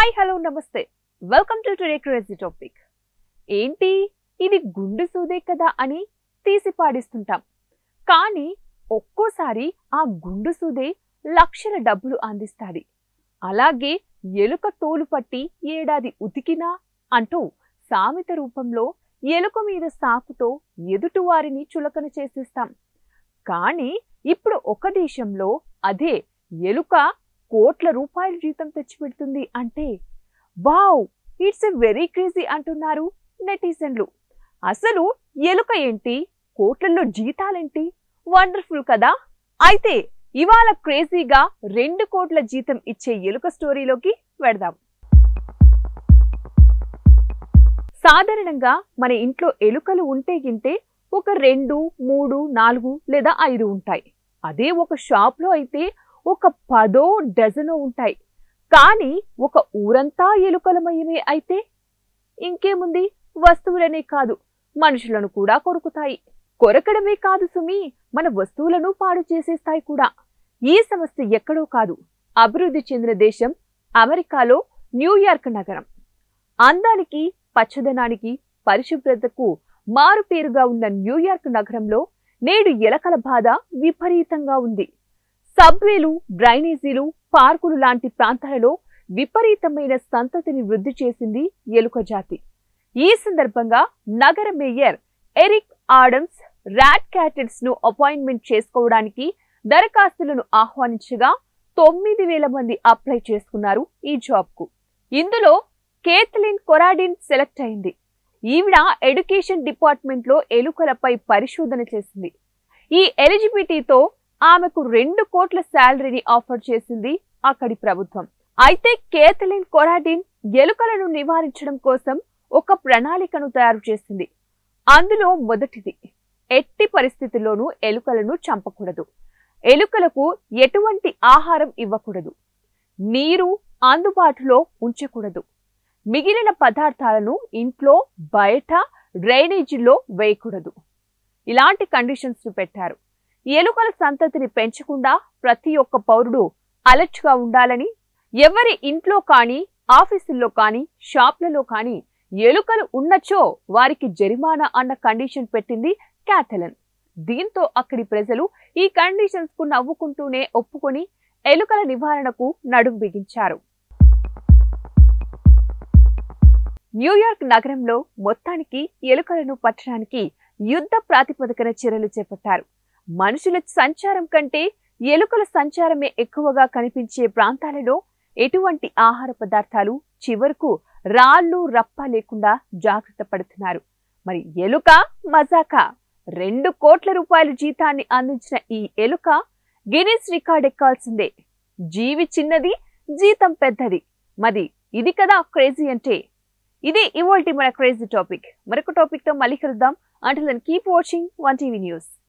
hi hello నమస్తే welcome to today crazy topic ఏంటి ఇది గుండు సూదే కదా అని తీసి పాడిస్తుంటాం కానీ ఒక్కోసారి ఆ గుండు సూదే లక్షల డబ్బులు అందిస్తాది అలాగే ఎలుక తోలు పట్టి ఏడాది ఉతికినా అంటూ సామెత రూపంలో ఎలుక మీద సాకుతో ఎదుటివారిని చులకన చేసేస్తాం కానీ ఇప్పుడు ఒక దేశంలో అదే ఎలుక కోట్ల రూపాయల జీతం తెచ్చిపెడుతుంది అంటే wow it's a very crazy అంటున్నారు నెటిజన్లు అసలు ఎలుక ఏంటి కోట్లలో జీతాలేంటి వండర్ఫుల్ కదా అయితే ఇవాళ క్రేజీగా రెండు కోట్ల జీతం ఇచ్చే ఎలుక స్టోరీలోకి వెడదాం సాధారణంగా మన ఇంట్లో ఎలుకలు ఉంటే గింటే ఒక రెండు మూడు నాలుగు లేదా ఐదు ఉంటాయి అదే ఒక షాప్లో అయితే ఒక పదో డజను ఉంటాయి కానీ ఒక ఊరంతా ఎలుకలమయమే అయితే ఇంకేముంది వస్తువులనే కాదు మనుషులను కూడా కొరుకుతాయి కొరకడమే కాదు సుమి మన వస్తువులను పాడు చేసేస్తాయి కూడా ఈ సమస్య ఎక్కడో కాదు అభివృద్ధి చెందిన దేశం అమెరికాలో న్యూయార్క్ నగరం అందానికి పచ్చదనానికి పరిశుభ్రతకు మారుపేరుగా ఉన్న న్యూయార్క్ నగరంలో నేడు ఎలకల బాధ విపరీతంగా ఉంది సబ్వేలు డ్రైనేజీలు పార్కులు లాంటి ప్రాంతాలలో విపరీతమైన సంతతిని వృద్ధి చేసింది ఎలుక జాతి ఈ సందర్భంగా నగర మేయర్ ఎరిక్ ఆడమ్స్ ర్యాట్ క్యాటెట్స్ ను అపాయింట్మెంట్ చేసుకోవడానికి దరఖాస్తులను ఆహ్వానించగా తొమ్మిది వేల మంది అప్లై చేసుకున్నారు ఈ జాబ్ కు ఇందులో కేథలిన్ కొరాడిన్ సెలెక్ట్ అయింది ఈవిడ ఎడ్యుకేషన్ డిపార్ట్మెంట్ లో ఎలుకలపై పరిశోధన చేసింది ఈ ఎలిజిబిలిటీతో ఆమెకు రెండు కోట్ల శాలరీని ఆఫర్ చేసింది అక్కడి ప్రభుత్వం అయితే కేథలిన్ కొరాడిన్ ఎలుకలను నివారించడం కోసం ఒక ప్రణాళికను తయారు చేసింది అందులో మొదటిది ఎట్టి పరిస్థితుల్లోనూ ఎలుకలను చంపకూడదు ఎలుకలకు ఎటువంటి ఆహారం ఇవ్వకూడదు నీరు అందుబాటులో ఉంచకూడదు మిగిలిన పదార్థాలను ఇంట్లో బయట డ్రైనేజీలో వేయకూడదు ఇలాంటి కండిషన్స్ పెట్టారు ఎలుకల సంతతిని పెంచకుండా ప్రతి ఒక్క పౌరుడు అలర్ట్ గా ఉండాలని ఎవరి ఇంట్లో కానీ ఆఫీసుల్లో కానీ షాప్లలో కానీ ఎలుకలు ఉన్నచో వారికి జరిమానా అన్న కండిషన్ పెట్టింది క్యాథలన్ దీంతో అక్కడి ప్రజలు ఈ కండిషన్స్ కు నవ్వుకుంటూనే ఒప్పుకొని ఎలుకల నివారణకు నడుం బిగించారు న్యూయార్క్ నగరంలో మొత్తానికి ఎలుకలను పట్టడానికి యుద్ధ ప్రాతిపదికన చర్యలు చేపట్టారు మనుషుల సంచారం కంటే ఎలుకల సంచారమే ఎక్కువగా కనిపించే ప్రాంతాలలో ఎటువంటి ఆహార పదార్థాలు చివరకు రాళ్ళు రప్ప లేకుండా జాగ్రత్త పడుతున్నారు మరి ఎలుక మజాక రెండు కోట్ల రూపాయల జీతాన్ని అందించిన ఈ ఎలుక గిన్నిస్ రికార్డ్ ఎక్కాల్సిందే జీవి చిన్నది జీతం పెద్దది మరి ఇది కదా క్రేజీ అంటే ఇది ఇవాల్టి మన క్రేజీ టాపిక్ మరొక టాపిక్ తో మళ్ళీ కలుద్దాం until keep watching one TV news